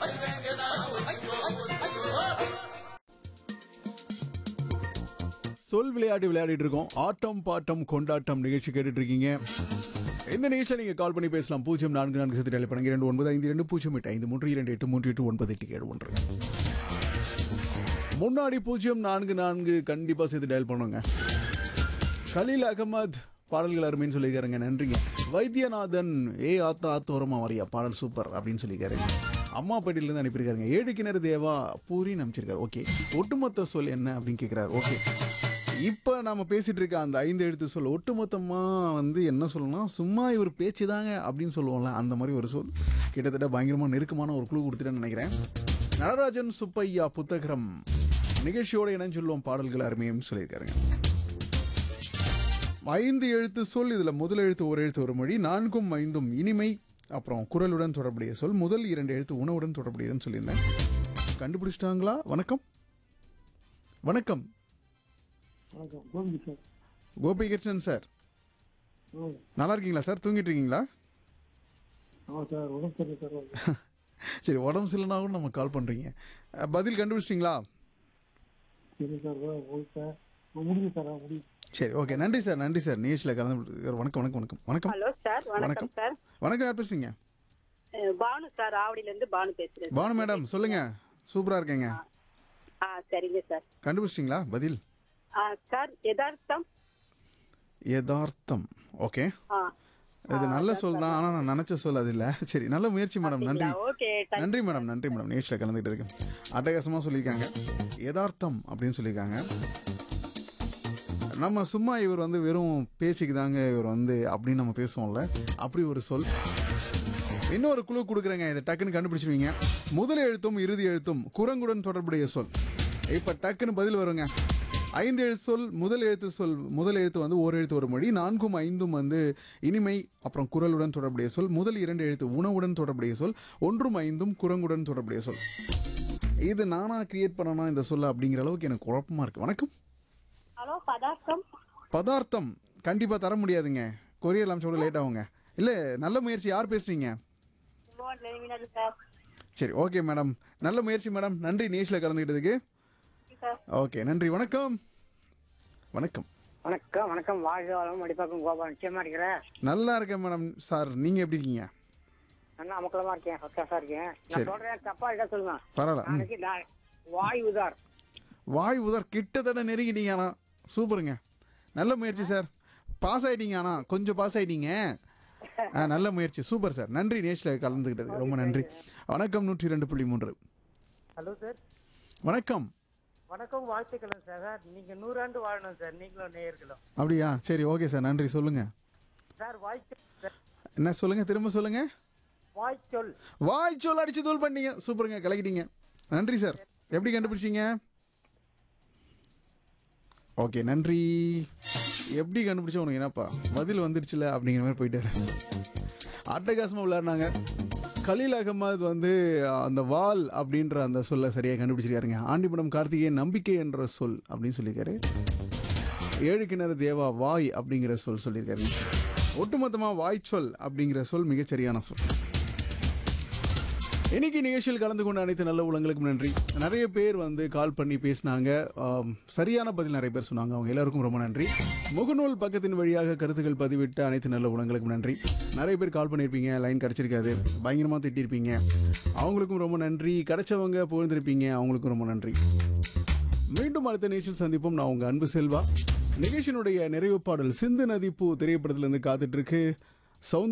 சொல் விளையாட்டு விளையாடிட்டு இருக்கோம் ஆட்டம் பாட்டம் கொண்டாட்டம் நிகழ்ச்சி கேட்டுட்டு இருக்கீங்க இந்த நிகழ்ச்சியை நீங்க கால் பண்ணி பேசலாம் பூஜ்ஜியம் நான்கு நான்கு சத்து டெலி பண்ணுங்க இரண்டு ஒன்பது ஐந்து இரண்டு பூஜ்ஜியம் எட்டு ஐந்து மூன்று இரண்டு எட்டு மூன்று எட்டு ஒன்பது எட்டு ஏழு ஒன்று முன்னாடி பூஜ்ஜியம் நான்கு நான்கு கண்டிப்பா சேர்த்து டயல் பண்ணுங்க கலீல் அகமது பாடல்கள் அருமைன்னு சொல்லியிருக்காருங்க நன்றிங்க வைத்தியநாதன் ஏ ஆத்தா ஆத்தோரமா வரியா பாடல் சூப்பர் அப்படின்னு சொல்லியிருக்காரு அம்மா பேட்டிலேருந்து அனுப்பியிருக்காருங்க ஏழு கிணறு தேவா பூரின்னு அனுப்பிச்சிருக்காரு ஓகே ஒட்டுமொத்த சொல் என்ன அப்படின்னு கேட்குறாரு ஓகே இப்போ நாம பேசிட்டு இருக்க அந்த ஐந்து எழுத்து சொல் ஒட்டுமொத்தமாக வந்து என்ன சொல்லணும்னா சும்மா இவர் பேச்சு தாங்க அப்படின்னு சொல்லுவோம்ல அந்த மாதிரி ஒரு சொல் கிட்டத்தட்ட பயங்கரமாக நெருக்கமான ஒரு குழு கொடுத்துட்டேன்னு நினைக்கிறேன் நடராஜன் சுப்பையா புத்தகரம் நிகழ்ச்சியோட இணைஞ்சு சொல்லுவோம் பாடல்கள் அருமையும் சொல்லியிருக்காருங்க ஐந்து எழுத்து சொல் இதில் முதல் எழுத்து ஒரு எழுத்து ஒரு மொழி நான்கும் ஐந்தும் இனிமை அப்புறம் குரலுடன் தொடர்புடைய சொல் முதல் இரண்டு எழுத்து உணவுடன் தொடர்புடையதுன்னு சொல்லியிருந்தேன் கண்டுபிடிச்சிட்டாங்களா வணக்கம் வணக்கம் வணக்கம் கோபி சார் கோபிகிருஷ்ணன் சார் ம் நல்லா இருக்கீங்களா சார் தூங்கிட்டு இருக்கீங்களா ஆமாம் சார் உடம்பு சரி சார் சரி உடம்பு சரியில்லைனா கூட நம்ம கால் பண்ணுறீங்க பதில் கண்டுபிடிச்சிட்டிங்களா சரி சார் போயிட்டேன் முடிஞ்சு சார் முடியும் சரி ஓகே நன்றி சார் நன்றி சார் நிகழ்ச்சியில் கலந்து வணக்கம் வணக்கம் வணக்கம் வணக்கம் ஹலோ சார் வணக்கம். வணக்கம் சார் வணக்கம் யார் பேசுறீங்க அஹ் பானு சார் ஆவடியில இருந்து பானு பேசுறேன் பானு மேடம் சொல்லுங்க சூப்பராக இருக்கேங்க ஆ சரிங்க சார் கண்டுபிடிச்சிட்டிங்களா பதில் ஆ சார் யதார்த்தம் யதார்த்தம் ஓகே ஆ இது நல்ல சொல் தான் ஆனால் நான் நினச்ச சொல் அது இல்லை சரி நல்ல முயற்சி மேடம் நன்றி ஓகே நன்றி மேடம் நன்றி மேடம் நிகழ்ச்சியில் கலந்துக்கிட்டு இருக்கேன் அட்டகாசமாக சொல்லியிருக்காங்க யதார்த்தம் அப்படின்னு சொல்லியிருக்காங்க நம்ம சும்மா இவர் வந்து வெறும் பேச்சுக்கு தாங்க இவர் வந்து அப்படின்னு நம்ம பேசுவோம்ல அப்படி ஒரு சொல் இன்னொரு குழு கொடுக்குறேங்க இதை டக்குன்னு கண்டுபிடிச்சிருவீங்க முதல் எழுத்தும் இறுதி எழுத்தும் குரங்குடன் தொடர்புடைய சொல் இப்போ டக்குன்னு பதில் வருங்க ஐந்து எழுத்து சொல் முதல் எழுத்து சொல் முதல் எழுத்து வந்து ஒரு எழுத்து ஒரு மொழி நான்கும் ஐந்தும் வந்து இனிமை அப்புறம் குரலுடன் தொடர்புடைய சொல் முதல் இரண்டு எழுத்து உணவுடன் தொடர்புடைய சொல் ஒன்றும் ஐந்தும் குரங்குடன் தொடர்புடைய சொல் இது நானா கிரியேட் பண்ணனா இந்த சொல்ல அப்படிங்கிற அளவுக்கு எனக்கு குழப்பமா இருக்கு வணக்கம் ஹலோ பதார்த்தம் பதார்த்தம் கண்டிப்பா தர முடியாதுங்க கொரியர் அமிச்சோட லேட் ஆகுங்க இல்ல நல்ல முயற்சி யார் பேசுறீங்க சார் சரி ஓகே மேடம் நல்ல முயற்சி மேடம் நன்றி நேஷில் கலந்துக்கிட்டதுக்கு சார் ஓகே நன்றி வணக்கம் வணக்கம் வணக்கம் வணக்கம் வாழ்க வளம் மடிப்பாக்கம் கோபால் நிச்சயமா இருக்கிறேன் நல்லா இருக்கேன் மேடம் சார் நீங்க எப்படி இருக்கீங்க நல்லா அமக்கலமா இருக்கேன் சத்தா இருக்கேன் சரி. நான் சொல்றேன் தப்பா இல்ல சொல்லுங்க பரவாயில்ல ம். நாளைக்கு நான் வாய் உதார் வாய் உதர் கிட்டத்தட்ட நெருங்கிட்டீங்க ஆனா சூப்பருங்க நல்ல முயற்சி சார் பாஸ் ஆயிட்டீங்க ஆனா கொஞ்சம் பாஸ் ஆயிட்டீங்க ஆ, நல்ல முயற்சி சூப்பர் சார் நன்றி நேஷில் கலந்துக்கிட்டது ரொம்ப நன்றி வணக்கம் நூற்றி ரெண்டு புள்ளி மூன்று ஹலோ சார் வணக்கம் வணக்கம் வாழ்த்துக்கள் சார் நீங்க நூறாண்டு வாழணும் சார் நீங்களும் நேயர்களும் அப்படியா சரி ஓகே சார் நன்றி சொல்லுங்க சார் வாய்ச்சொல் சார் என்ன சொல்லுங்க திரும்ப சொல்லுங்க வாய்ச்சொல் வாய் சொல் அடிச்சு தூள் பண்ணீங்க சூப்பருங்க கலக்கிட்டீங்க நன்றி சார் எப்படி கண்டுபிடிச்சீங்க ஓகே நன்றி எப்படி கண்டுபிடிச்ச உனக்கு என்னப்பா பதில் வந்துடுச்சுல அப்படிங்கிற மாதிரி போயிட்டாரு அட்டகாசமாக விளையாடினாங்க கலீல் அகமது வந்து அந்த வால் அப்படின்ற அந்த சொல்லை சரியாக கண்டுபிடிச்சிருக்காருங்க ஆண்டிபடம் கார்த்திகேயன் நம்பிக்கை என்ற சொல் அப்படின்னு சொல்லியிருக்காரு ஏழு கிணறு தேவா வாய் அப்படிங்கிற சொல் சொல்லியிருக்காரு ஒட்டுமொத்தமாக வாய்ச்சொல் அப்படிங்கிற சொல் மிகச்சரியான சொல் இன்னைக்கு நிகழ்ச்சியில் கலந்து கொண்ட அனைத்து நல்ல உலங்களுக்கும் நன்றி நிறைய பேர் வந்து கால் பண்ணி பேசினாங்க ஆம், சரியான பதில் நிறைய பேர் சொன்னாங்க அவங்க எல்லாருக்கும் ரொம்ப நன்றி முகநூல் பக்கத்தின் வழியாக கருத்துக்கள் பதிவிட்ட அனைத்து நல்ல உலங்களுக்கும் நன்றி நிறைய பேர் கால் பண்ணியிருப்பீங்க லைன் கிடச்சிருக்காது பயங்கரமாக திட்டிருப்பீங்க அவங்களுக்கும் ரொம்ப நன்றி கிடைச்சவங்க புகழ்ந்திருப்பீங்க அவங்களுக்கும் ரொம்ப நன்றி மீண்டும் அடுத்த நிகழ்ச்சியில் சந்திப்போம் நான் உங்க அன்பு செல்வா நிகழ்ச்சியினுடைய நிறைவு பாடல் சிந்து நதிப்பூ திரைப்படத்திலிருந்து காத்துட்டு இருக்கு சவுந்த